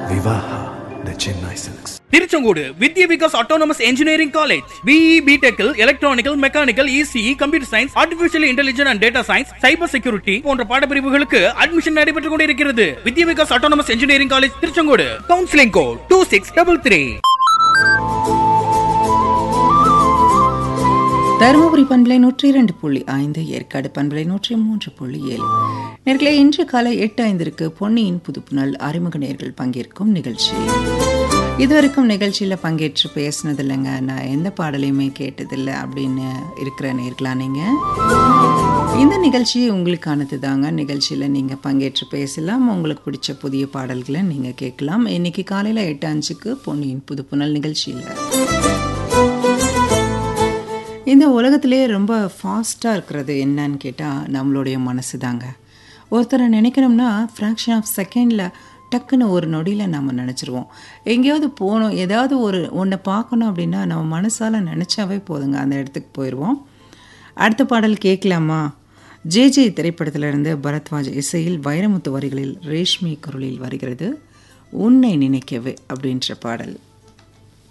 Vivaha the Chennai Silks. Tiruchengode Vidya Vikas autonomous engineering college BE பிடெக்கில் electronical mechanical ECE computer science artificial intelligence and data science cyber security போன்ற பாடப்பிரிவுகளுக்கு admission நடைபெற்றுக் கொண்டிருக்கிறது Vidya Vikas autonomous engineering college Tiruchengode counselling code two six double three Dharmapuri பண்பலை நூற்றி இரண்டு புள்ளி ஐந்து ஏற்காடு பண்பலை நூற்றி மூன்று புள்ளி ஏழு நேர்களே இன்று காலை எட்டு ஐந்திற்கு பொன்னியின் புதுப்புணல் அறிமுக நேர்கள் பங்கேற்கும் நிகழ்ச்சி இதுவரைக்கும் நிகழ்ச்சியில் பங்கேற்று பேசினது இல்லைங்க நான் எந்த பாடலையுமே கேட்டதில்லை அப்படின்னு இருக்கிற நேர்களா நீங்கள் இந்த நிகழ்ச்சி உங்களுக்கானது தாங்க நிகழ்ச்சியில் நீங்கள் பங்கேற்று பேசலாம் உங்களுக்கு பிடிச்ச புதிய பாடல்களை நீங்கள் கேட்கலாம் இன்னைக்கு காலையில் எட்டு அஞ்சுக்கு பொன்னியின் புதுப்புணல் நிகழ்ச்சியில் இந்த உலகத்திலே ரொம்ப ஃபாஸ்ட்டாக இருக்கிறது என்னன்னு கேட்டால் நம்மளுடைய மனசு தாங்க ஒருத்தரை நினைக்கணும்னா ஃப்ராக்ஷன் ஆஃப் செகண்டில் டக்குன்னு ஒரு நொடியில் நம்ம நினச்சிருவோம் எங்கேயாவது போகணும் ஏதாவது ஒரு ஒன்றை பார்க்கணும் அப்படின்னா நம்ம மனசால் நினச்சாவே போதுங்க அந்த இடத்துக்கு போயிடுவோம் அடுத்த பாடல் கேட்கலாமா ஜே ஜே திரைப்படத்திலிருந்து பரத்வாஜ் இசையில் வைரமுத்து வரிகளில் ரேஷ்மி குரலில் வருகிறது உன்னை நினைக்கவே அப்படின்ற பாடல்